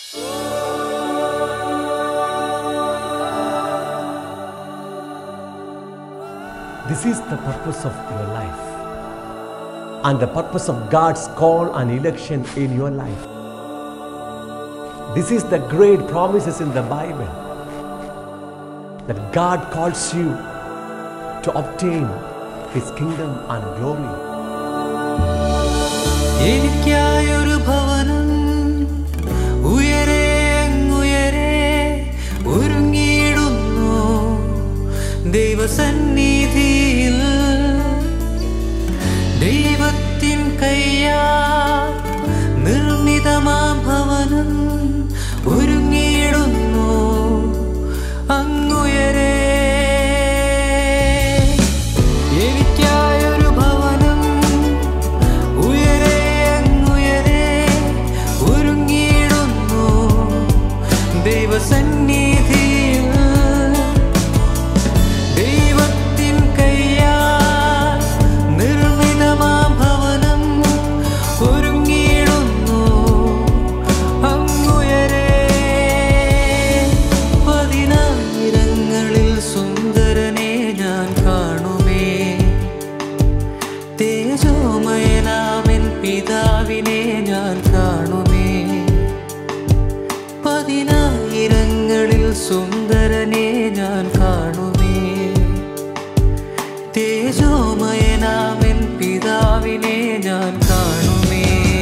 This is the purpose of your life and the purpose of God's call and election in your life. This is the great promises in the Bible that God calls you to obtain His kingdom and glory. എനിക്കായൊരു ഭവനം ഉയരെ അങ്ങുയരെ ഒരുങ്ങിയിടുന്നു ദൈവസന്നിധിയിൽ ദൈവത്തിൻ കയ്യാ നിർമ്മിതമാ ഭവനം ഒരുങ്ങിയിടുന്നു അങ്ങുയരെ എനിക്കായൊരു ഭവനം ഉയരെ അങ്ങുയരെ ഒരുങ്ങിയിടുന്നു ദൈവസന്നിധിയിൽ ദൈവത്തിൻ കയ്യാൽ നിർമ്മിതമാ ഭവനം ഒരുങ്ങിയിടുന്നു അങ്ങുയരെ പതിനായിരങ്ങളിൽ സുന്ദരനെ ഞാൻ കാണുമേ തേജോമയനാമൻ പിതാവിനെ ഞാൻ കാണുമേ പതിനായിരങ്ങളിൽ സുന്ദരനെ ഞാൻ കാണുമേ തേജോമയനാമൻ പിതാവിനെ ഞാൻ കാണുമേ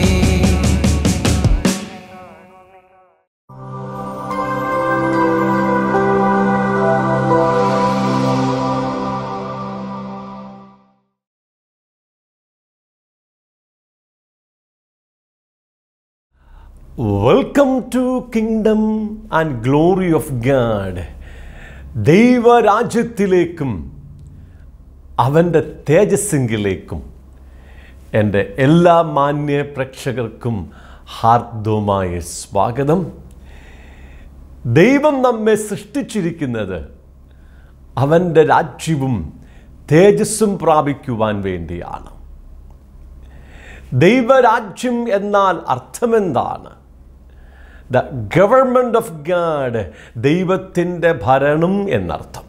welcome to kingdom and glory of God ദൈവരാജ്യത്തിലേക്കും അവൻ്റെ തേജസ്സിങ്കിലേക്കും എൻ്റെ എല്ലാ മാന്യ പ്രേക്ഷകർക്കും ഹാർദവുമായ സ്വാഗതം ദൈവം നമ്മെ സൃഷ്ടിച്ചിരിക്കുന്നത് അവൻ്റെ രാജ്യവും തേജസ്സും പ്രാപിക്കുവാൻ വേണ്ടിയാണ് ദൈവരാജ്യം എന്നാൽ അർത്ഥമെന്താണ് ദ ഗവൺമെൻറ് ഓഫ് ഗാഡ് ദൈവത്തിൻ്റെ ഭരണം എന്നർത്ഥം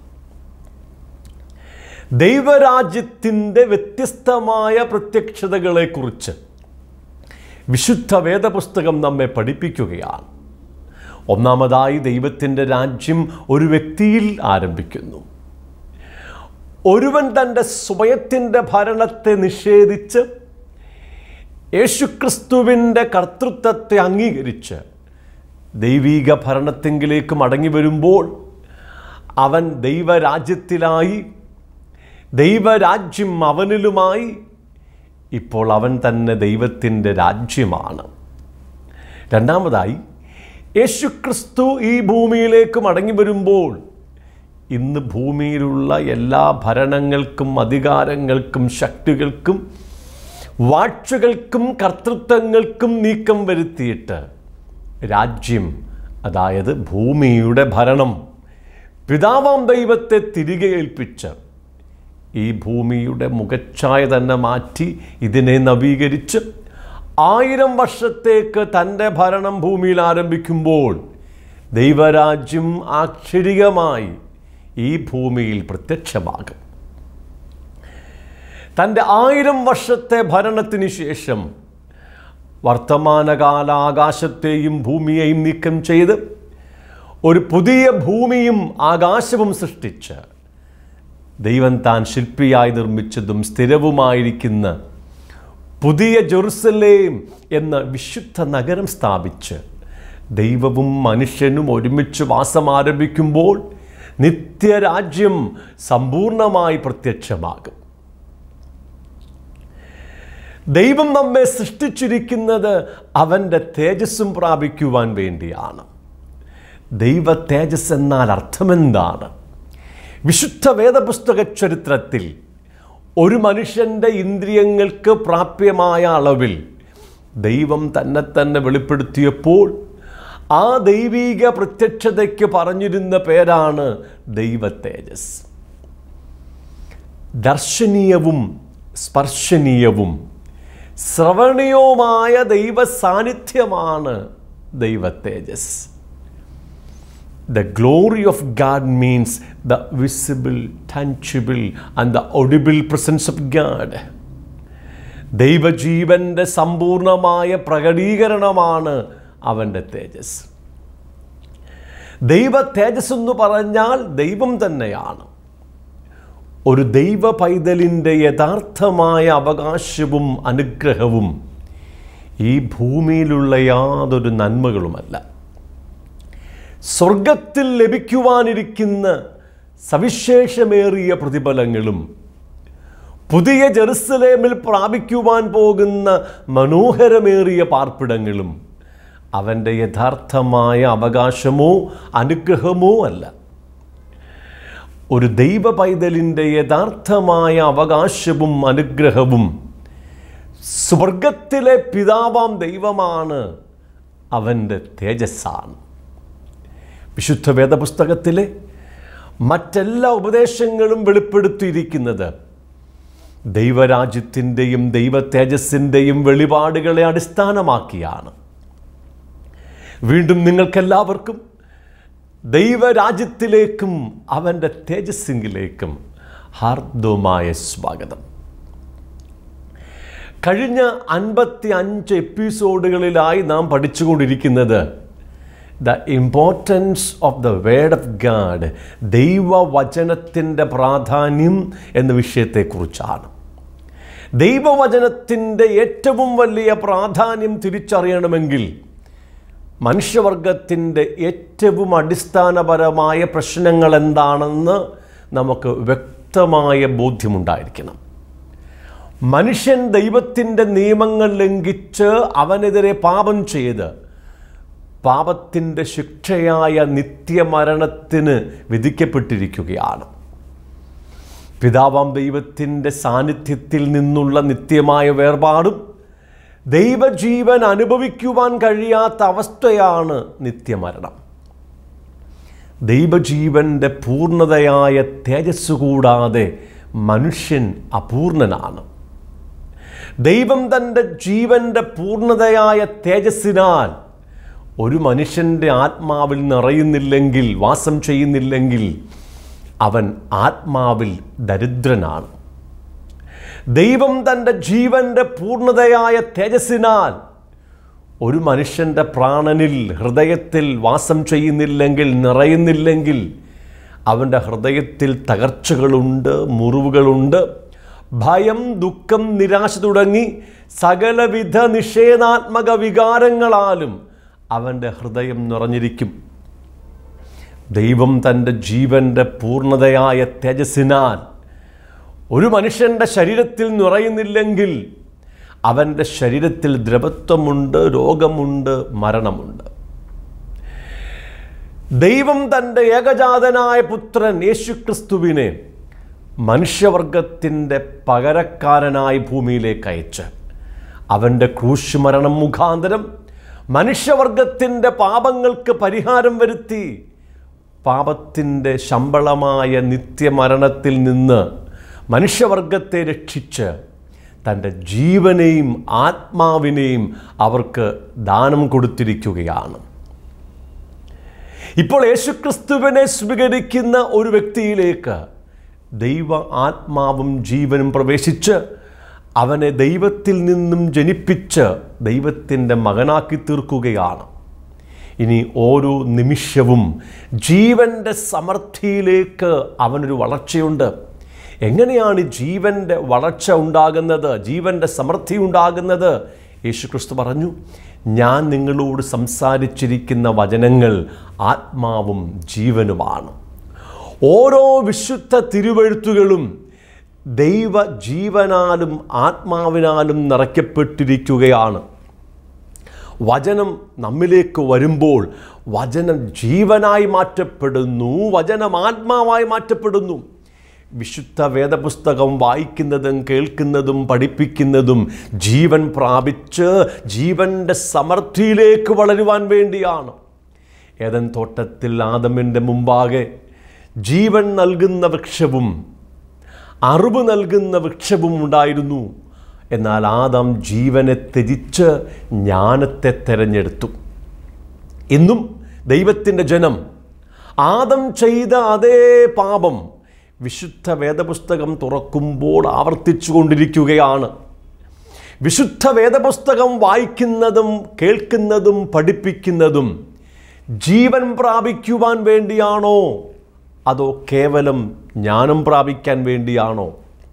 ദൈവരാജ്യത്തിൻ്റെ വ്യത്യസ്തമായ പ്രത്യക്ഷതകളെക്കുറിച്ച് വിശുദ്ധ വേദപുസ്തകം നമ്മെ പഠിപ്പിക്കുകയാണ് ഒന്നാമതായി ദൈവത്തിൻ്റെ രാജ്യം ഒരു വ്യക്തിയിൽ ആരംഭിക്കുന്നു ഒരുവൻ തൻ്റെ സ്വയത്തിൻ്റെ ഭരണത്തെ നിഷേധിച്ച് യേശുക്രിസ്തുവിൻ്റെ കർത്തൃത്വത്തെ അംഗീകരിച്ച് ദൈവീക ഭരണത്തെങ്കിലേക്ക് മടങ്ങി വരുമ്പോൾ അവൻ ദൈവരാജ്യത്തിലായി ദൈവരാജ്യം അവനിലുമായി ഇപ്പോൾ അവൻ തന്നെ ദൈവത്തിൻ്റെ രാജ്യമാണ് രണ്ടാമതായി യേശുക്രിസ്തു ഈ ഭൂമിയിലേക്ക് മടങ്ങി വരുമ്പോൾ ഇന്ന് ഭൂമിയിലുള്ള എല്ലാ ഭരണങ്ങൾക്കും അധികാരങ്ങൾക്കും ശക്തികൾക്കും വാഴ്ചകൾക്കും കർത്തൃത്വങ്ങൾക്കും നീക്കം വരുത്തിയിട്ട് രാജ്യം അതായത് ഭൂമിയുടെ ഭരണം പിതാവാം ദൈവത്തെ തിരികെ ഏൽപ്പിച്ച് ഈ ഭൂമിയുടെ മുഖച്ഛായ തന്നെ മാറ്റി ഇതിനെ നവീകരിച്ച് ആയിരം വർഷത്തേക്ക് തൻ്റെ ഭരണം ഭൂമിയിൽ ആരംഭിക്കുമ്പോൾ ദൈവരാജ്യം ആക്ഷരികമായി ഈ ഭൂമിയിൽ പ്രത്യക്ഷമാകും തൻ്റെ ആയിരം വർഷത്തെ ഭരണത്തിന് ശേഷം വർത്തമാനകാല ആകാശത്തെയും ഭൂമിയെയും നീക്കം ചെയ്ത് ഒരു പുതിയ ഭൂമിയും ആകാശവും സൃഷ്ടിച്ച് ദൈവം താൻ ശില്പിയായി നിർമ്മിച്ചതും സ്ഥിരവുമായിരിക്കുന്ന പുതിയ ജെറുസലേം എന്ന വിശുദ്ധ നഗരം സ്ഥാപിച്ച് ദൈവവും മനുഷ്യനും ഒരുമിച്ച് വാസം ആരംഭിക്കുമ്പോൾ നിത്യരാജ്യം സമ്പൂർണമായി പ്രത്യക്ഷമാകും ദൈവം നമ്മെ സൃഷ്ടിച്ചിരിക്കുന്നത് അവൻ്റെ തേജസ്സും പ്രാപിക്കുവാൻ വേണ്ടിയാണ് ദൈവ തേജസ് എന്നാൽ അർത്ഥമെന്താണ് വിശുദ്ധ വേദപുസ്തക ചരിത്രത്തിൽ ഒരു മനുഷ്യൻ്റെ ഇന്ദ്രിയങ്ങൾക്ക് പ്രാപ്യമായ അളവിൽ ദൈവം തന്നെ തന്നെ വെളിപ്പെടുത്തിയപ്പോൾ ആ ദൈവീക പ്രത്യക്ഷതയ്ക്ക് പറഞ്ഞിരുന്ന പേരാണ് ദൈവ തേജസ് ദർശനീയവും സ്പർശനീയവും ശ്രവണീയവുമായ ദൈവ സാന്നിധ്യമാണ് ദൈവ തേജസ് The glory of God means the visible, tangible, and the audible presence of God. ദൈവജീവൻ്റെ സമ്പൂർണമായ പ്രകടീകരണമാണ് അവൻ്റെ തേജസ് ദൈവ തേജസ് എന്ന് പറഞ്ഞാൽ ദൈവം തന്നെയാണ് ഒരു ദൈവ പൈതലിൻ്റെ യഥാർത്ഥമായ അവകാശവും അനുഗ്രഹവും ഈ ഭൂമിയിലുള്ള യാതൊരു നന്മകളുമല്ല സ്വർഗത്തിൽ ലഭിക്കുവാനിരിക്കുന്ന സവിശേഷമേറിയ പ്രതിഫലങ്ങളും പുതിയ ജെറുസലേമിൽ പ്രാപിക്കുവാൻ പോകുന്ന മനോഹരമേറിയ പാർപ്പിടങ്ങളും അവൻ്റെ യഥാർത്ഥമായ അവകാശമോ അനുഗ്രഹമോ അല്ല ഒരു ദൈവ പൈതലിൻ്റെ യഥാർത്ഥമായ അവകാശവും അനുഗ്രഹവും സ്വർഗത്തിലെ പിതാവാം ദൈവമാണ് അവൻ്റെ തേജസ്സാണ് വിശുദ്ധ വേദപുസ്തകത്തിലെ മറ്റെല്ലാ ഉപദേശങ്ങളും വെളിപ്പെടുത്തിയിരിക്കുന്നത് ദൈവരാജ്യത്തിൻ്റെയും ദൈവ തേജസ്സിൻ്റെയും വെളിപാടുകളെ അടിസ്ഥാനമാക്കിയാണ് വീണ്ടും നിങ്ങൾക്കെല്ലാവർക്കും ദൈവരാജ്യത്തിലേക്കും അവൻ്റെ തേജസ്സിങ്കിലേക്കും ഹാർദവുമായ സ്വാഗതം കഴിഞ്ഞ അൻപത്തി അഞ്ച് എപ്പിസോഡുകളിലായി നാം പഠിച്ചുകൊണ്ടിരിക്കുന്നത് the importance of the word of God ദൈവവചനത്തിൻ്റെ പ്രാധാന്യം എന്ന വിഷയത്തെക്കുറിച്ചാണ് ദൈവവചനത്തിൻ്റെ ഏറ്റവും വലിയ പ്രാധാന്യം തിരിച്ചറിയണമെങ്കിൽ മനുഷ്യവർഗത്തിൻ്റെ ഏറ്റവും അടിസ്ഥാനപരമായ പ്രശ്നങ്ങൾ എന്താണെന്ന് നമുക്ക് വ്യക്തമായ ബോധ്യമുണ്ടായിരിക്കണം മനുഷ്യൻ ദൈവത്തിൻ്റെ നിയമങ്ങൾ ലംഘിച്ച് അവനെതിരെ പാപം ചെയ്ത് പാപത്തിൻ്റെ ശിക്ഷയായ നിത്യമരണത്തിന് വിധിക്കപ്പെട്ടിരിക്കുകയാണ് പിതാവാം ദൈവത്തിൻ്റെ സാന്നിധ്യത്തിൽ നിന്നുള്ള നിത്യമായ വേർപാടും ദൈവജീവൻ അനുഭവിക്കുവാൻ കഴിയാത്ത അവസ്ഥയാണ് നിത്യമരണം ദൈവജീവൻ്റെ പൂർണ്ണതയായ തേജസ് കൂടാതെ മനുഷ്യൻ അപൂർണനാണ് ദൈവം തൻ്റെ ജീവൻ്റെ പൂർണ്ണതയായ തേജസ്സിനാൽ ഒരു മനുഷ്യൻ്റെ ആത്മാവിൽ നിറയുന്നില്ലെങ്കിൽ വാസം ചെയ്യുന്നില്ലെങ്കിൽ അവൻ ആത്മാവിൽ ദരിദ്രനാണ് ദൈവം തൻ്റെ ജീവൻ്റെ പൂർണ്ണതയായ തേജസ്സിനാൽ ഒരു മനുഷ്യൻ്റെ പ്രാണനിൽ ഹൃദയത്തിൽ വാസം ചെയ്യുന്നില്ലെങ്കിൽ നിറയുന്നില്ലെങ്കിൽ അവൻ്റെ ഹൃദയത്തിൽ തകർച്ചകളുണ്ട് മുറിവുകളുണ്ട് ഭയം ദുഃഖം നിരാശ തുടങ്ങി സകലവിധ നിഷേധാത്മക വികാരങ്ങളാലും അവൻ്റെ ഹൃദയം നിറഞ്ഞിരിക്കും ദൈവം തൻ്റെ ജീവൻ്റെ പൂർണ്ണതയായ തേജസ്സിനാൽ ഒരു മനുഷ്യൻ്റെ ശരീരത്തിൽ നിറയുന്നില്ലെങ്കിൽ അവൻ്റെ ശരീരത്തിൽ ദ്രവത്വമുണ്ട് രോഗമുണ്ട് മരണമുണ്ട് ദൈവം തൻ്റെ ഏകജാതനായ പുത്രൻ യേശുക്രിസ്തുവിനെ മനുഷ്യവർഗത്തിൻ്റെ പകരക്കാരനായി ഭൂമിയിലേക്ക് അയച്ച് അവൻ്റെ ക്രൂശ് മരണം മുഖാന്തരം മനുഷ്യവർഗത്തിൻ്റെ പാപങ്ങൾക്ക് പരിഹാരം വരുത്തി പാപത്തിൻ്റെ ശമ്പളമായ നിത്യമരണത്തിൽ നിന്ന് മനുഷ്യവർഗത്തെ രക്ഷിച്ച് തൻ്റെ ജീവനെയും ആത്മാവിനെയും അവർക്ക് ദാനം കൊടുത്തിരിക്കുകയാണ് ഇപ്പോൾ യേശുക്രിസ്തുവിനെ സ്വീകരിക്കുന്ന ഒരു വ്യക്തിയിലേക്ക് ദൈവ ആത്മാവും ജീവനും പ്രവേശിച്ച് അവനെ ദൈവത്തിൽ നിന്നും ജനിപ്പിച്ച് ദൈവത്തിൻ്റെ മകനാക്കി തീർക്കുകയാണ് ഇനി ഓരോ നിമിഷവും ജീവൻ്റെ സമൃദ്ധിയിലേക്ക് അവനൊരു വളർച്ചയുണ്ട് എങ്ങനെയാണ് ജീവൻ്റെ വളർച്ച ഉണ്ടാകുന്നത് ജീവൻ്റെ സമൃദ്ധി ഉണ്ടാകുന്നത് യേശുക്രിസ്തു പറഞ്ഞു ഞാൻ നിങ്ങളോട് സംസാരിച്ചിരിക്കുന്ന വചനങ്ങൾ ആത്മാവും ജീവനുമാണ് ഓരോ വിശുദ്ധ തിരുവഴുത്തുകളും ദൈവ ജീവനാലും ആത്മാവിനാലും നിറയ്ക്കപ്പെട്ടിരിക്കുകയാണ് വചനം നമ്മിലേക്ക് വരുമ്പോൾ വചനം ജീവനായി മാറ്റപ്പെടുന്നു വചനം ആത്മാവായി മാറ്റപ്പെടുന്നു വിശുദ്ധ വേദപുസ്തകം വായിക്കുന്നതും കേൾക്കുന്നതും പഠിപ്പിക്കുന്നതും ജീവൻ പ്രാപിച്ച് ജീവൻ്റെ സമൃദ്ധിയിലേക്ക് വളരുവാൻ വേണ്ടിയാണ് ഏതൻ തോട്ടത്തിൽ ആദമിൻ്റെ മുമ്പാകെ ജീവൻ നൽകുന്ന വൃക്ഷവും അറിവ് നൽകുന്ന വൃക്ഷവും ഉണ്ടായിരുന്നു എന്നാൽ ആദം ജീവനെ ത്യജിച്ച് ജ്ഞാനത്തെ തെരഞ്ഞെടുത്തു ഇന്നും ദൈവത്തിൻ്റെ ജനം ആദം ചെയ്ത അതേ പാപം വിശുദ്ധ വേദപുസ്തകം തുറക്കുമ്പോൾ ആവർത്തിച്ചു കൊണ്ടിരിക്കുകയാണ് വിശുദ്ധ വേദപുസ്തകം വായിക്കുന്നതും കേൾക്കുന്നതും പഠിപ്പിക്കുന്നതും ജീവൻ പ്രാപിക്കുവാൻ വേണ്ടിയാണോ അതോ കേവലം ജ്ഞാനം പ്രാപിക്കാൻ വേണ്ടിയാണോ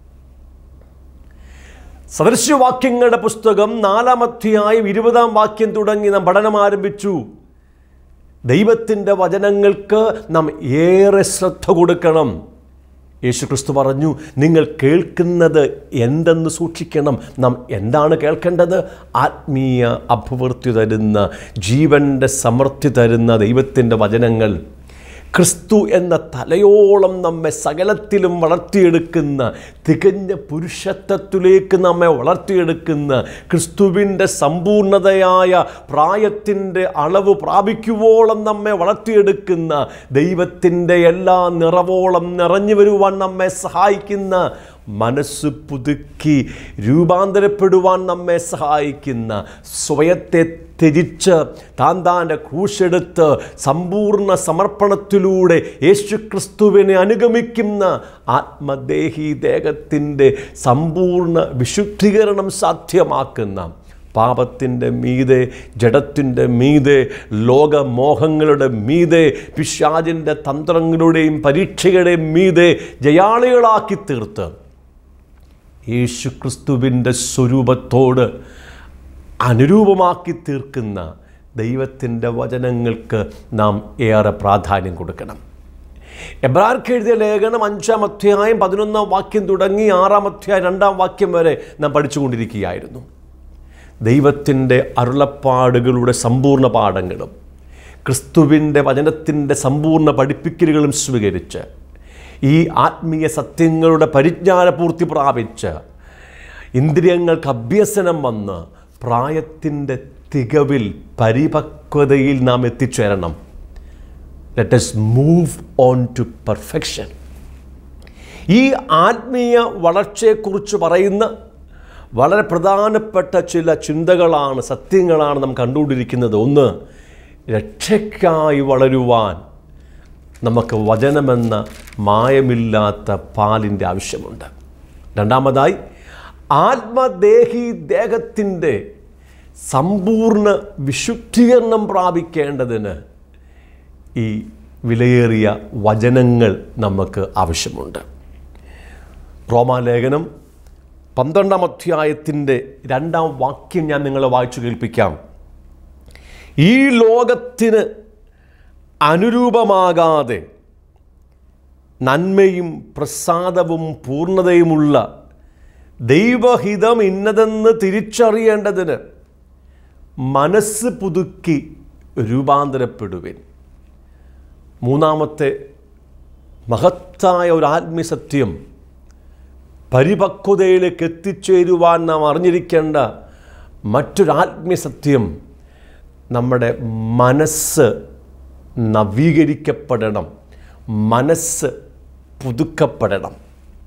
സദൃശ്യവാക്യങ്ങളുടെ പുസ്തകം നാലാം അധ്യായം ഇരുപതാം വാക്യം തുടങ്ങി നാം പഠനം ആരംഭിച്ചു ദൈവത്തിൻ്റെ വചനങ്ങൾക്ക് നാം ഏറെ ശ്രദ്ധ കൊടുക്കണം യേശുക്രിസ്തു പറഞ്ഞു നിങ്ങൾ കേൾക്കുന്നത് എന്തെന്ന് സൂക്ഷിക്കണം നാം എന്താണ് കേൾക്കേണ്ടത് ആത്മീയ അഭിവൃദ്ധി തരുന്ന ജീവൻ്റെ സമൃദ്ധി തരുന്ന ദൈവത്തിൻ്റെ വചനങ്ങൾ ക്രിസ്തു എന്ന തലയോളം നമ്മെ സകലത്തിലും വളർത്തിയെടുക്കുന്ന തികഞ്ഞ പുരുഷത്വത്തിലേക്ക് നമ്മെ വളർത്തിയെടുക്കുന്ന ക്രിസ്തുവിൻ്റെ സമ്പൂർണതയായ പ്രായത്തിൻ്റെ അളവ് പ്രാപിക്കുവോളം നമ്മെ വളർത്തിയെടുക്കുന്ന ദൈവത്തിൻ്റെ എല്ലാ നിറവോളം നിറഞ്ഞു വരുവാൻ നമ്മെ സഹായിക്കുന്ന മനസ്സ് പുതുക്കി രൂപാന്തരപ്പെടുവാൻ നമ്മെ സഹായിക്കുന്ന സ്വയത്തെ ത്യജിച്ച് താൻ താൻ്റെ ക്രൂശെടുത്ത് സമ്പൂർണ്ണ സമർപ്പണത്തിലൂടെ യേശുക്രിസ്തുവിനെ അനുഗമിക്കുന്ന ആത്മദേഹി ദേഹത്തിൻ്റെ സമ്പൂർണ്ണ വിശുദ്ധീകരണം സാധ്യമാക്കുന്ന പാപത്തിൻ്റെ മീതെ ജഡത്തിൻ്റെ മീതെ ലോകമോഹങ്ങളുടെ മീതെ പിശാചിൻ്റെ തന്ത്രങ്ങളുടെയും പരീക്ഷയുടെയും മീതെ ജയാളികളാക്കി തീർത്ത് യേശു ക്രിസ്തുവിൻ്റെ സ്വരൂപത്തോട് അനുരൂപമാക്കി തീർക്കുന്ന ദൈവത്തിൻ്റെ വചനങ്ങൾക്ക് നാം ഏറെ പ്രാധാന്യം കൊടുക്കണം എബ്രാർക്ക് എഴുതിയ ലേഖനം അഞ്ചാം അധ്യായം പതിനൊന്നാം വാക്യം തുടങ്ങി ആറാം അധ്യായം രണ്ടാം വാക്യം വരെ നാം പഠിച്ചുകൊണ്ടിരിക്കുകയായിരുന്നു ദൈവത്തിൻ്റെ അരുളപ്പാടുകളുടെ സമ്പൂർണ്ണ പാഠങ്ങളും ക്രിസ്തുവിൻ്റെ വചനത്തിൻ്റെ സമ്പൂർണ്ണ പഠിപ്പിക്കലുകളും സ്വീകരിച്ച് ഈ ആത്മീയ സത്യങ്ങളുടെ പരിജ്ഞാനപൂർത്തി പ്രാപിച്ച് ഇന്ദ്രിയങ്ങൾക്ക് അഭ്യസനം വന്ന് പ്രായത്തിൻ്റെ തികവിൽ പരിപക്വതയിൽ നാം എത്തിച്ചേരണം let us move on to perfection ഈ ആത്മീയ വളർച്ചയെക്കുറിച്ച് പറയുന്ന വളരെ പ്രധാനപ്പെട്ട ചില ചിന്തകളാണ് സത്യങ്ങളാണ് നാം കണ്ടുകൊണ്ടിരിക്കുന്നത് ഒന്ന് രക്ഷയ്ക്കായി വളരുവാൻ നമുക്ക് വചനമെന്ന മായമില്ലാത്ത പാലിൻ്റെ ആവശ്യമുണ്ട് രണ്ടാമതായി ആത്മദേഹി ദേഹത്തിൻ്റെ സമ്പൂർണ്ണ വിശുദ്ധീകരണം പ്രാപിക്കേണ്ടതിന് ഈ വിലയേറിയ വചനങ്ങൾ നമുക്ക് ആവശ്യമുണ്ട് റോമാലേഖനം പന്ത്രണ്ടാം അധ്യായത്തിൻ്റെ രണ്ടാം വാക്യം ഞാൻ നിങ്ങളെ വായിച്ചു കേൾപ്പിക്കാം ഈ ലോകത്തിന് അനുരൂപമാകാതെ നന്മയും പ്രസാദവും പൂർണ്ണതയുമുള്ള ദൈവഹിതം ഇന്നതെന്ന് തിരിച്ചറിയേണ്ടതിന് മനസ്സ് പുതുക്കി രൂപാന്തരപ്പെടുവിൻ മൂന്നാമത്തെ മഹത്തായ ഒരു ആത്മീയസത്യം പരിപക്വതയിലേക്ക് എത്തിച്ചേരുവാൻ നാം അറിഞ്ഞിരിക്കേണ്ട മറ്റൊരു ആത്മീയസത്യം നമ്മുടെ മനസ്സ് നവീകരിക്കപ്പെടണം മനസ്സ് പുതുക്കപ്പെടണം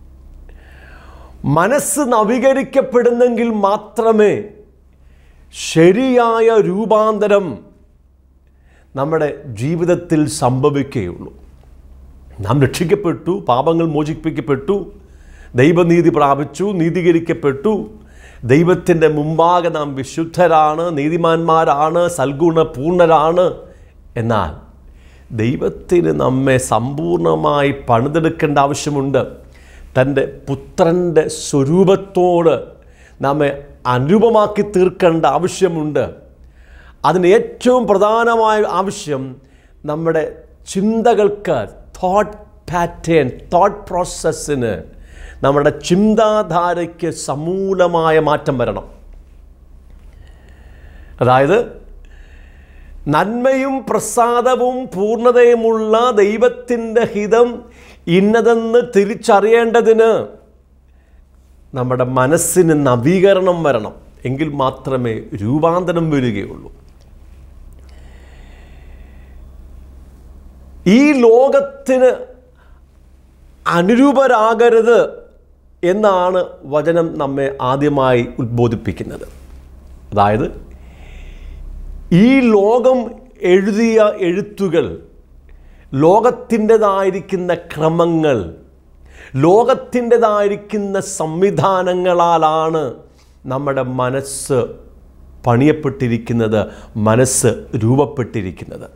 മനസ്സ് നവീകരിക്കപ്പെടുന്നെങ്കിൽ മാത്രമേ ശരിയായ രൂപാന്തരം നമ്മുടെ ജീവിതത്തിൽ സംഭവിക്കുകയുള്ളൂ നാം രക്ഷിക്കപ്പെട്ടു പാപങ്ങൾ മോചിപ്പിക്കപ്പെട്ടു ദൈവനീതി പ്രാപിച്ചു നീതീകരിക്കപ്പെട്ടു ദൈവത്തിൻ്റെ മുമ്പാകെ നാം വിശുദ്ധരാണ് നീതിമാന്മാരാണ് സൽഗുണപൂർണരാണ് എന്നാൽ ദൈവത്തിന് നമ്മെ സമ്പൂർണ്ണമായി പണിതെടുക്കേണ്ട ആവശ്യമുണ്ട് തൻ്റെ പുത്രൻ്റെ സ്വരൂപത്തോട് നമ്മെ അനുരൂപമാക്കി തീർക്കേണ്ട ആവശ്യമുണ്ട് അതിന് ഏറ്റവും പ്രധാനമായ ആവശ്യം നമ്മുടെ ചിന്തകൾക്ക് തോട്ട് പാറ്റേൺ തോട്ട് പ്രോസസ്സിന് നമ്മുടെ ചിന്താധാരയ്ക്ക് സമൂലമായ മാറ്റം വരണം അതായത് നന്മയും പ്രസാദവും പൂർണ്ണതയുമുള്ള ദൈവത്തിൻ്റെ ഹിതം ഇന്നതെന്ന് തിരിച്ചറിയേണ്ടതിന് നമ്മുടെ മനസ്സിന് നവീകരണം വരണം എങ്കിൽ മാത്രമേ രൂപാന്തരം വരികയുള്ളൂ ഈ ലോകത്തിന് അനുരൂപരാകരുത് എന്നാണ് വചനം നമ്മെ ആദ്യമായി ഉദ്ബോധിപ്പിക്കുന്നത് അതായത് ഈ ലോകം എഴുതിയ എഴുത്തുകൾ ലോകത്തിൻ്റെതായിരിക്കുന്ന ക്രമങ്ങൾ ലോകത്തിൻ്റെതായിരിക്കുന്ന സംവിധാനങ്ങളാലാണ് നമ്മുടെ മനസ്സ് പണിയപ്പെട്ടിരിക്കുന്നത് മനസ്സ് രൂപപ്പെട്ടിരിക്കുന്നത്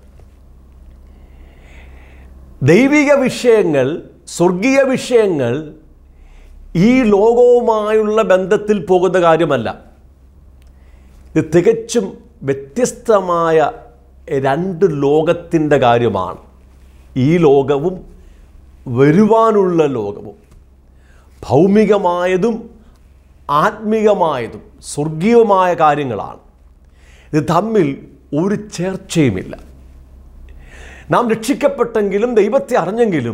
ദൈവിക വിഷയങ്ങൾ സ്വർഗീയ വിഷയങ്ങൾ ഈ ലോകവുമായുള്ള ബന്ധത്തിൽ പോകുന്ന കാര്യമല്ല ഇത് തികച്ചും വ്യത്യസ്തമായ രണ്ട് ലോകത്തിൻ്റെ കാര്യമാണ് ഈ ലോകവും വരുവാനുള്ള ലോകവും ഭൗമികമായതും ആത്മീകമായതും സ്വർഗീയമായ കാര്യങ്ങളാണ് ഇത് തമ്മിൽ ഒരു ചേർച്ചയുമില്ല നാം രക്ഷിക്കപ്പെട്ടെങ്കിലും ദൈവത്തെ അറിഞ്ഞെങ്കിലും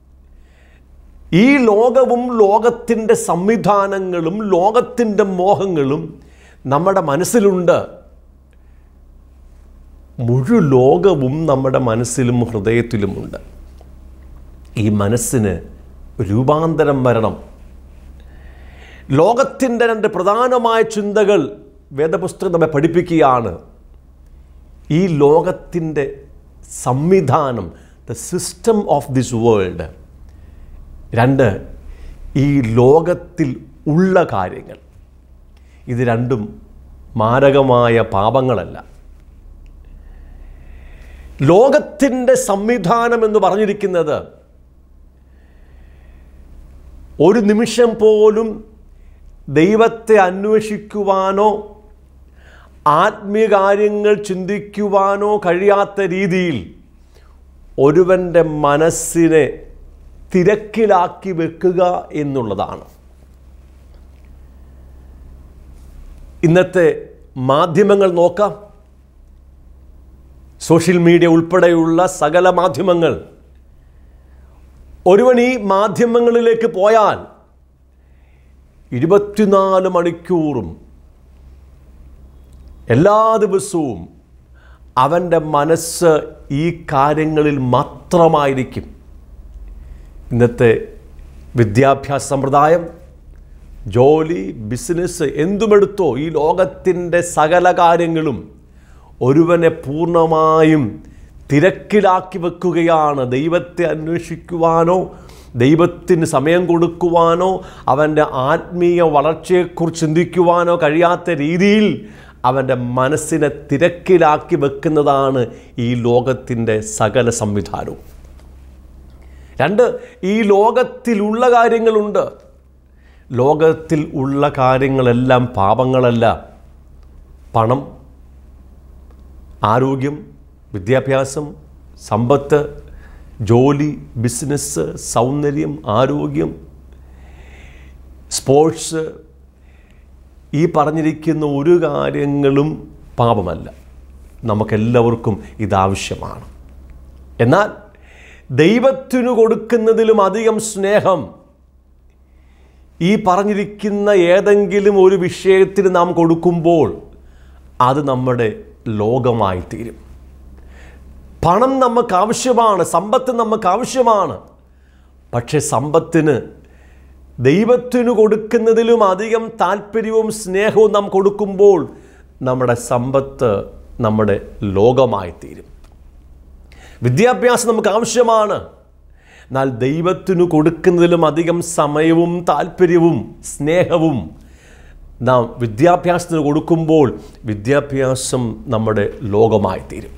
ഈ ലോകവും ലോകത്തിൻ്റെ സംവിധാനങ്ങളും ലോകത്തിൻ്റെ മോഹങ്ങളും നമ്മുടെ മനസ്സിലുണ്ട് മുഴു ലോകവും നമ്മുടെ മനസ്സിലും ഹൃദയത്തിലുമുണ്ട് ഈ മനസ്സിന് രൂപാന്തരം വരണം ലോകത്തിൻ്റെ രണ്ട് പ്രധാനമായ ചിന്തകൾ വേദപുസ്തകം നമ്മെ പഠിപ്പിക്കുകയാണ് ഈ ലോകത്തിൻ്റെ സംവിധാനം the system of this world രണ്ട് ഈ ലോകത്തിൽ ഉള്ള കാര്യങ്ങൾ ഇത് രണ്ടും മാരകമായ പാപങ്ങളല്ല ലോകത്തിൻ്റെ സംവിധാനം എന്ന് പറഞ്ഞിരിക്കുന്നത് ഒരു നിമിഷം പോലും ദൈവത്തെ അന്വേഷിക്കുവാനോ ആത്മീയകാര്യങ്ങൾ ചിന്തിക്കുവാനോ കഴിയാത്ത രീതിയിൽ ഒരുവൻ്റെ മനസ്സിനെ തിരക്കിലാക്കി വെക്കുക എന്നുള്ളതാണ് ഇന്നത്തെ മാധ്യമങ്ങൾ നോക്കാം സോഷ്യൽ മീഡിയ ഉൾപ്പെടെയുള്ള സകല മാധ്യമങ്ങൾ ഒരുവൻ ഈ മാധ്യമങ്ങളിലേക്ക് പോയാൽ ഇരുപത്തിനാല് മണിക്കൂറും എല്ലാ ദിവസവും അവൻ്റെ മനസ്സ് ഈ കാര്യങ്ങളിൽ മാത്രമായിരിക്കും ഇന്നത്തെ വിദ്യാഭ്യാസ സമ്പ്രദായം ജോലി ബിസിനസ് എന്തുമെടുത്തോ ഈ ലോകത്തിൻ്റെ സകല കാര്യങ്ങളും ഒരുവനെ പൂർണ്ണമായും തിരക്കിലാക്കി വെക്കുകയാണ് ദൈവത്തെ അന്വേഷിക്കുവാനോ ദൈവത്തിന് സമയം കൊടുക്കുവാനോ അവൻ്റെ ആത്മീയ വളർച്ചയെക്കുറിച്ച് ചിന്തിക്കുവാനോ കഴിയാത്ത രീതിയിൽ അവൻ്റെ മനസ്സിനെ തിരക്കിലാക്കി വെക്കുന്നതാണ് ഈ ലോകത്തിൻ്റെ സകല സംവിധാനവും രണ്ട് ഈ ലോകത്തിലുള്ള കാര്യങ്ങളുണ്ട് ലോകത്തിൽ ഉള്ള കാര്യങ്ങളെല്ലാം പാപങ്ങളല്ല പണം ആരോഗ്യം വിദ്യാഭ്യാസം സമ്പത്ത് ജോലി ബിസിനസ് സൗന്ദര്യം ആരോഗ്യം സ്പോർട്സ് ഈ പറഞ്ഞിരിക്കുന്ന ഒരു കാര്യങ്ങളും പാപമല്ല നമുക്കെല്ലാവർക്കും ഇതാവശ്യമാണ് എന്നാൽ ദൈവത്തിനു കൊടുക്കുന്നതിലും അധികം സ്നേഹം ഈ പറഞ്ഞിരിക്കുന്ന ഏതെങ്കിലും ഒരു വിഷയത്തിന് നാം കൊടുക്കുമ്പോൾ അത് നമ്മുടെ ലോകമായി തീരും പണം നമുക്ക് ആവശ്യമാണ് സമ്പത്ത് നമുക്ക് ആവശ്യമാണ് പക്ഷേ സമ്പത്തിന് ദൈവത്തിനു കൊടുക്കുന്നതിലും അധികം താല്പര്യവും സ്നേഹവും നാം കൊടുക്കുമ്പോൾ നമ്മുടെ സമ്പത്ത് നമ്മുടെ ലോകമായി തീരും വിദ്യാഭ്യാസം നമുക്ക് ആവശ്യമാണ് എന്നാൽ ദൈവത്തിനു കൊടുക്കുന്നതിലും അധികം സമയവും താല്പര്യവും സ്നേഹവും നാം വിദ്യാഭ്യാസത്തിന് കൊടുക്കുമ്പോൾ വിദ്യാഭ്യാസം നമ്മുടെ ലോകമായി തീരും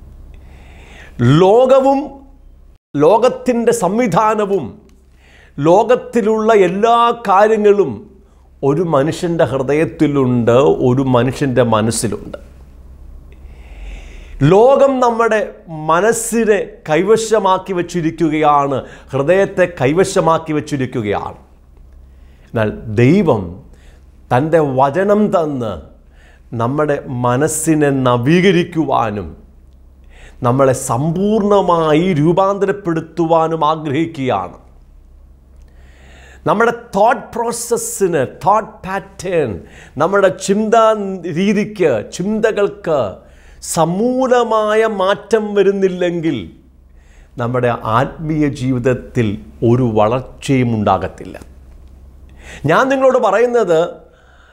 ലോകവും ലോകത്തിൻ്റെ സംവിധാനവും ലോകത്തിലുള്ള എല്ലാ കാര്യങ്ങളും ഒരു മനുഷ്യൻ്റെ ഹൃദയത്തിലുണ്ട് ഒരു മനുഷ്യൻ്റെ മനസ്സിലുണ്ട് ലോകം നമ്മുടെ മനസ്സിനെ കൈവശമാക്കി വച്ചിരിക്കുകയാണ് ഹൃദയത്തെ കൈവശമാക്കി വച്ചിരിക്കുകയാണ് എന്നാൽ ദൈവം തൻ്റെ വചനം തന്ന് നമ്മുടെ മനസ്സിനെ നവീകരിക്കുവാനും നമ്മളെ സമ്പൂർണമായി രൂപാന്തരപ്പെടുത്തുവാനും ആഗ്രഹിക്കുകയാണ് നമ്മുടെ തോട്ട് പ്രോസസ്സിന് തോട്ട് പാറ്റേൺ നമ്മുടെ ചിന്താ രീതിക്ക് ചിന്തകൾക്ക് സമൂലമായ മാറ്റം വരുന്നില്ലെങ്കിൽ നമ്മുടെ ആത്മീയ ജീവിതത്തിൽ ഒരു വളർച്ചയും ഉണ്ടാകത്തില്ല ഞാൻ നിങ്ങളോട് പറയുന്നത്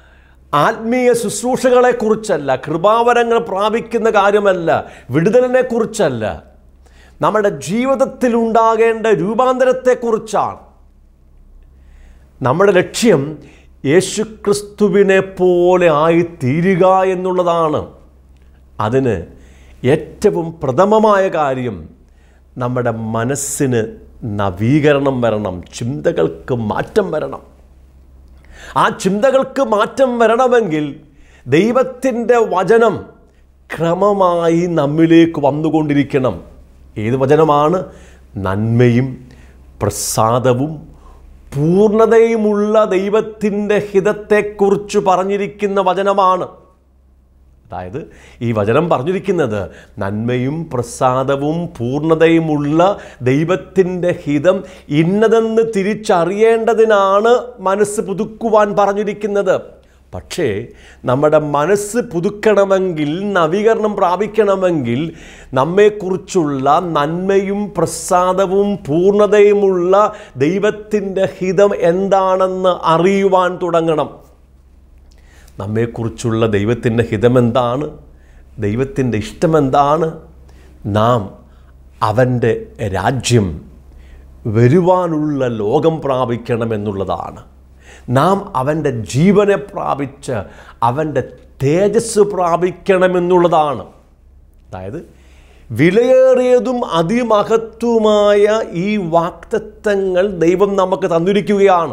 ആത്മീയ ശുശ്രൂഷകളെക്കുറിച്ചല്ല കൃപാവരങ്ങൾ പ്രാപിക്കുന്ന കാര്യമല്ല വിടുതലിനെക്കുറിച്ചല്ല നമ്മുടെ ജീവിതത്തിൽ ഉണ്ടാകേണ്ട രൂപാന്തരത്തെക്കുറിച്ചാണ് നമ്മുടെ ലക്ഷ്യം യേശുക്രിസ്തുവിനെ പോലെ ആയിത്തീരുക എന്നുള്ളതാണ് അതിന് ഏറ്റവും പ്രഥമമായ കാര്യം നമ്മുടെ മനസ്സിന് നവീകരണം വരണം ചിന്തകൾക്ക് മാറ്റം വരണം ആ ചിന്തകൾക്ക് മാറ്റം വരണമെങ്കിൽ ദൈവത്തിൻ്റെ വചനം ക്രമമായി നമ്മിലേക്ക് വന്നുകൊണ്ടിരിക്കണം ഏത് വചനമാണ് നന്മയും പ്രസാദവും പൂർണ്ണതയുമുള്ള ദൈവത്തിൻ്റെ ഹിതത്തെക്കുറിച്ച് പറഞ്ഞിരിക്കുന്ന വചനമാണ് അതായത് ഈ വചനം പറഞ്ഞിരിക്കുന്നത് നന്മയും പ്രസാദവും പൂർണ്ണതയുമുള്ള ദൈവത്തിൻ്റെ ഹിതം ഇന്നതെന്ന് തിരിച്ചറിയേണ്ടതിനാണ് മനസ്സ് പുതുക്കുവാൻ പറഞ്ഞിരിക്കുന്നത് പക്ഷേ നമ്മുടെ മനസ്സ് പുതുക്കണമെങ്കിൽ നവീകരണം പ്രാപിക്കണമെങ്കിൽ നമ്മെക്കുറിച്ചുള്ള നന്മയും പ്രസാദവും പൂർണ്ണതയുമുള്ള ദൈവത്തിൻ്റെ ഹിതം എന്താണെന്ന് അറിയുവാൻ തുടങ്ങണം നമ്മെക്കുറിച്ചുള്ള ദൈവത്തിൻ്റെ ഹിതമെന്താണ് ദൈവത്തിൻ്റെ ഇഷ്ടമെന്താണ് നാം അവൻ്റെ രാജ്യം വരുവാനുള്ള ലോകം പ്രാപിക്കണമെന്നുള്ളതാണ് നാം അവൻ്റെ ജീവനെ പ്രാപിച്ച് അവൻ്റെ തേജസ് പ്രാപിക്കണമെന്നുള്ളതാണ് അതായത് വിലയേറിയതും അതിമഹത്വമായ ഈ വാക്തത്വങ്ങൾ ദൈവം നമുക്ക് തന്നിരിക്കുകയാണ്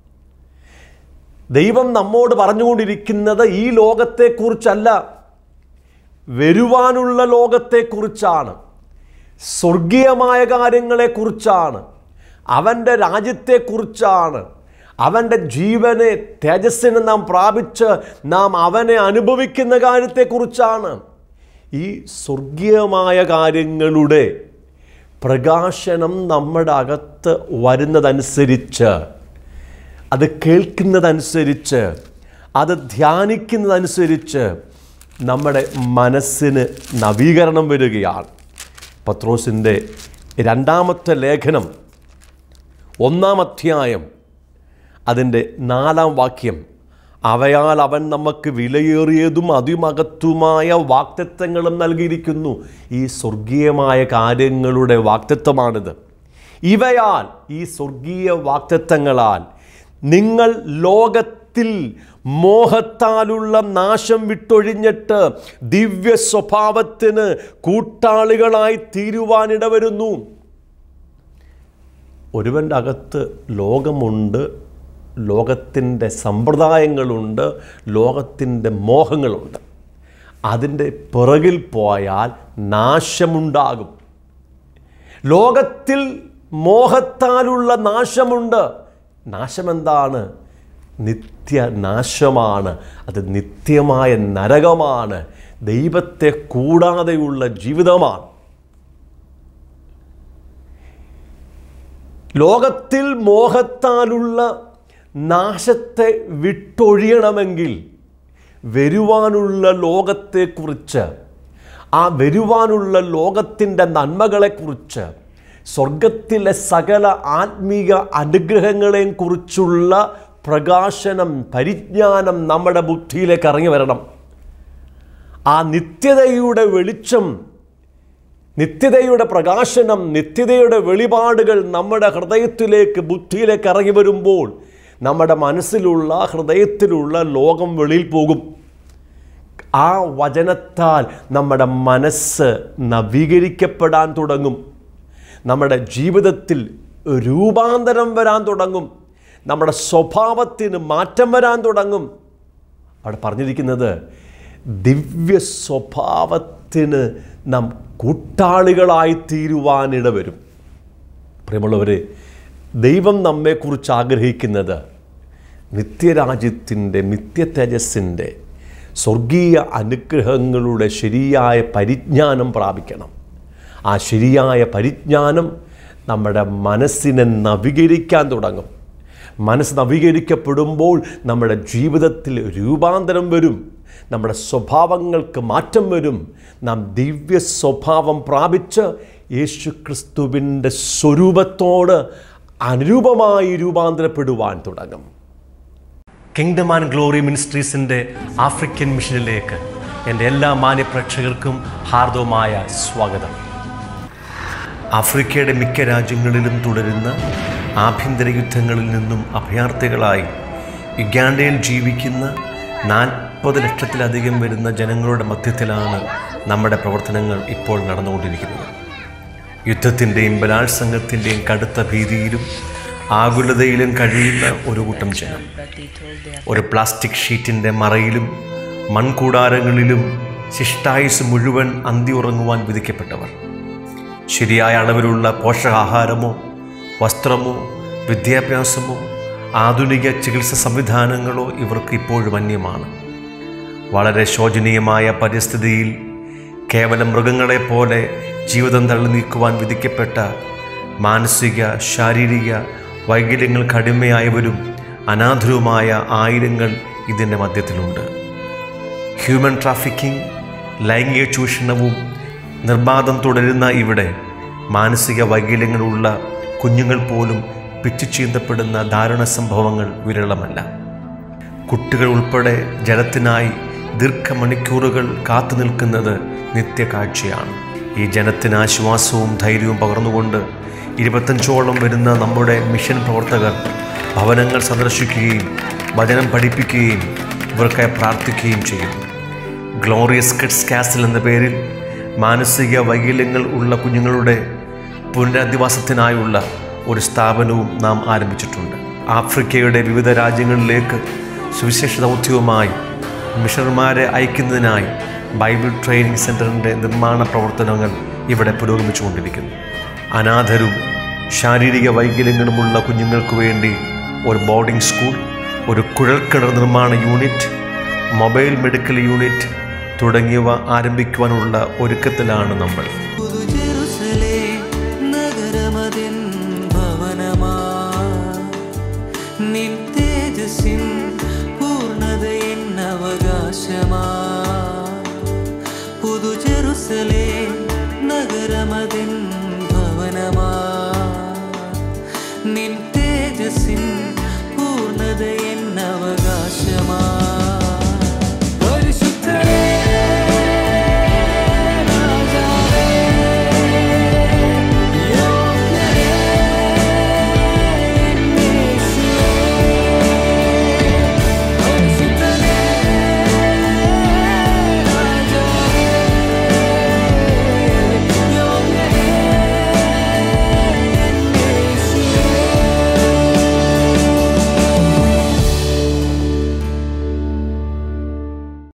ദൈവം നമ്മോട് പറഞ്ഞുകൊണ്ടിരിക്കുന്നത് ഈ ലോകത്തെക്കുറിച്ചല്ല വരുവാനുള്ള ലോകത്തെക്കുറിച്ചാണ് സ്വർഗീയമായ കാര്യങ്ങളെക്കുറിച്ചാണ് അവൻ്റെ രാജ്യത്തെക്കുറിച്ചാണ് അവൻ്റെ ജീവനെ തേജസ്സിനെ നാം പ്രാപിച്ച് നാം അവനെ അനുഭവിക്കുന്ന കാര്യത്തെക്കുറിച്ചാണ് ഈ സ്വർഗീയമായ കാര്യങ്ങളുടെ പ്രകാശനം നമ്മുടെ അകത്ത് വരുന്നതനുസരിച്ച് അത് കേൾക്കുന്നതനുസരിച്ച് അത് ധ്യാനിക്കുന്നതനുസരിച്ച് നമ്മുടെ മനസ്സിന് നവീകരണം വരികയാണ് പത്രോസിൻ്റെ രണ്ടാമത്തെ ലേഖനം ഒന്നാം അധ്യായം അതിൻ്റെ നാലാം വാക്യം അവയാൽ അവൻ നമുക്ക് വിലയേറിയതും അതിമകത്തുമായ വാക്തത്വങ്ങളും നൽകിയിരിക്കുന്നു ഈ സ്വർഗീയമായ കാര്യങ്ങളുടെ വാക്തത്വമാണിത് ഇവയാൽ ഈ സ്വർഗീയ വാക്തത്വങ്ങളാൽ നിങ്ങൾ ലോകത്തിൽ മോഹത്താലുള്ള നാശം വിട്ടൊഴിഞ്ഞിട്ട് ദിവ്യ സ്വഭാവത്തിന് കൂട്ടാളികളായി തീരുവാനിടവരുന്നു ഒരുവൻ്റെ അകത്ത് ലോകമുണ്ട് ലോകത്തിൻ്റെ സമ്പ്രദായങ്ങളുണ്ട് ലോകത്തിൻ്റെ മോഹങ്ങളുണ്ട് അതിൻ്റെ പിറകിൽ പോയാൽ നാശമുണ്ടാകും ലോകത്തിൽ മോഹത്താലുള്ള നാശമുണ്ട് നാശമെന്താണ് നിത്യനാശമാണ് അത് നിത്യമായ നരകമാണ് ദൈവത്തെ കൂടാതെയുള്ള ജീവിതമാണ് ലോകത്തിൽ മോഹത്താലുള്ള നാശത്തെ വിട്ടൊഴിയണമെങ്കിൽ വരുവാനുള്ള ലോകത്തെക്കുറിച്ച് ആ വരുവാനുള്ള ലോകത്തിൻ്റെ നന്മകളെക്കുറിച്ച് സ്വർഗത്തിലെ സകല ആത്മീക അനുഗ്രഹങ്ങളെയും കുറിച്ചുള്ള പ്രകാശനം പരിജ്ഞാനം നമ്മുടെ ബുദ്ധിയിലേക്ക് ഇറങ്ങി വരണം ആ നിത്യതയുടെ വെളിച്ചം നിത്യതയുടെ പ്രകാശനം നിത്യതയുടെ വെളിപാടുകൾ നമ്മുടെ ഹൃദയത്തിലേക്ക് ബുദ്ധിയിലേക്ക് ഇറങ്ങി വരുമ്പോൾ നമ്മുടെ മനസ്സിലുള്ള ഹൃദയത്തിലുള്ള ലോകം വെളിയിൽ പോകും ആ വചനത്താൽ നമ്മുടെ മനസ്സ് നവീകരിക്കപ്പെടാൻ തുടങ്ങും നമ്മുടെ ജീവിതത്തിൽ രൂപാന്തരം വരാൻ തുടങ്ങും നമ്മുടെ സ്വഭാവത്തിന് മാറ്റം വരാൻ തുടങ്ങും അവിടെ പറഞ്ഞിരിക്കുന്നത് ദിവ്യ സ്വഭാവത്തിന് നാം കൂട്ടാളികളായി തീരുവാനിട വരും പ്രിയമുള്ളവരെ ദൈവം നമ്മെക്കുറിച്ച് ആഗ്രഹിക്കുന്നത് നിത്യരാജ്യത്തിൻ്റെ നിത്യ തേജസ്സിൻ്റെ സ്വർഗീയ അനുഗ്രഹങ്ങളുടെ ശരിയായ പരിജ്ഞാനം പ്രാപിക്കണം ആ ശരിയായ പരിജ്ഞാനം നമ്മുടെ മനസ്സിനെ നവീകരിക്കാൻ തുടങ്ങും മനസ്സ് നവീകരിക്കപ്പെടുമ്പോൾ നമ്മുടെ ജീവിതത്തിൽ രൂപാന്തരം വരും നമ്മുടെ സ്വഭാവങ്ങൾക്ക് മാറ്റം വരും നാം ദിവ്യ സ്വഭാവം പ്രാപിച്ച് യേശു ക്രിസ്തുവിൻ്റെ സ്വരൂപത്തോട് അനുരൂപമായി രൂപാന്തരപ്പെടുവാൻ തുടങ്ങും കിങ്ഡം ആൻഡ് ഗ്ലോറി മിനിസ്ട്രീസിൻ്റെ ആഫ്രിക്കൻ മിഷനിലേക്ക് എൻ്റെ എല്ലാ മാന്യപ്രേക്ഷകർക്കും ഹാർദവമായ സ്വാഗതം ആഫ്രിക്കയുടെ മിക്ക രാജ്യങ്ങളിലും തുടരുന്ന ആഭ്യന്തര യുദ്ധങ്ങളിൽ നിന്നും അഭയാർത്ഥികളായി യുഗാണ്ടയിൽ ജീവിക്കുന്ന നാൽപ്പത് ലക്ഷത്തിലധികം വരുന്ന ജനങ്ങളുടെ മധ്യത്തിലാണ് നമ്മുടെ പ്രവർത്തനങ്ങൾ ഇപ്പോൾ നടന്നുകൊണ്ടിരിക്കുന്നത് യുദ്ധത്തിൻ്റെയും ബലാത്സംഗത്തിൻ്റെയും കടുത്ത ഭീതിയിലും ആകുലതയിലും കഴിയുന്ന ഒരു കൂട്ടം ജനം ഒരു പ്ലാസ്റ്റിക് ഷീറ്റിൻ്റെ മറയിലും മൺകൂടാരങ്ങളിലും ശിഷ്ടായുസ് മുഴുവൻ അന്തി ഉറങ്ങുവാൻ വിധിക്കപ്പെട്ടവർ ശരിയായ അളവിലുള്ള പോഷകാഹാരമോ വസ്ത്രമോ വിദ്യാഭ്യാസമോ ആധുനിക ചികിത്സ സംവിധാനങ്ങളോ ഇവർക്ക് ഇപ്പോഴും അന്യമാണ് വളരെ ശോചനീയമായ പരിസ്ഥിതിയിൽ കേവലം മൃഗങ്ങളെപ്പോലെ ജീവിതം തള്ളി നീക്കുവാൻ വിധിക്കപ്പെട്ട മാനസിക ശാരീരിക വൈകല്യങ്ങൾക്ക് അടിമയായവരും അനാഥരുമായ ആയിരങ്ങൾ ഇതിൻ്റെ മധ്യത്തിലുണ്ട് ഹ്യൂമൻ ട്രാഫിക്കിംഗ് ലൈംഗിക ചൂഷണവും നിർബാധം തുടരുന്ന ഇവിടെ മാനസിക വൈകല്യങ്ങളുള്ള കുഞ്ഞുങ്ങൾ പോലും പിച്ചു ചീന്തപ്പെടുന്ന ദാരുണ സംഭവങ്ങൾ വിരളമല്ല കുട്ടികൾ ഉൾപ്പെടെ ജലത്തിനായി ദീർഘമണിക്കൂറുകൾ കാത്തു നിൽക്കുന്നത് നിത്യകാഴ്ചയാണ് ഈ ജനത്തിന് ആശ്വാസവും ധൈര്യവും പകർന്നുകൊണ്ട് ഇരുപത്തഞ്ചോളം വരുന്ന നമ്മുടെ മിഷൻ പ്രവർത്തകർ ഭവനങ്ങൾ സന്ദർശിക്കുകയും വചനം പഠിപ്പിക്കുകയും ഇവർക്കായി പ്രാർത്ഥിക്കുകയും ചെയ്യുന്നു ഗ്ലോറിയസ് കിഡ്സ് കാസിൽ എന്ന പേരിൽ മാനസിക വൈകല്യങ്ങൾ ഉള്ള കുഞ്ഞുങ്ങളുടെ പുനരധിവാസത്തിനായുള്ള ഒരു സ്ഥാപനവും നാം ആരംഭിച്ചിട്ടുണ്ട് ആഫ്രിക്കയുടെ വിവിധ രാജ്യങ്ങളിലേക്ക് സുവിശേഷ ദൗത്യവുമായി മിഷണർമാരെ അയക്കുന്നതിനായി ബൈബിൾ ട്രെയിനിങ് സെൻറ്ററിൻ്റെ നിർമ്മാണ പ്രവർത്തനങ്ങൾ ഇവിടെ പുരോഗമിച്ചുകൊണ്ടിരിക്കുന്നു അനാഥരും ശാരീരിക വൈകല്യങ്ങളുമുള്ള കുഞ്ഞുങ്ങൾക്ക് വേണ്ടി ഒരു ബോർഡിംഗ് സ്കൂൾ ഒരു കുഴൽക്കിണർ നിർമ്മാണ യൂണിറ്റ് മൊബൈൽ മെഡിക്കൽ യൂണിറ്റ് തുടങ്ങിയവ ആരംഭിക്കുവാനുള്ള ഒരുക്കത്തിലാണ് നമ്മൾ പുതു ജെറുസലേ നഗരമതിൻ ഭവനമാ നിൻ തേജസ്സിൻ പൂർണ്ണതയിൻ അവകാശമാ പുതു ജെറുസലേ നഗരമതിൻ ഭവനമാ നിൻ തേജസ്സിൻ പൂർണ്ണതയിൻ അവകാശമാ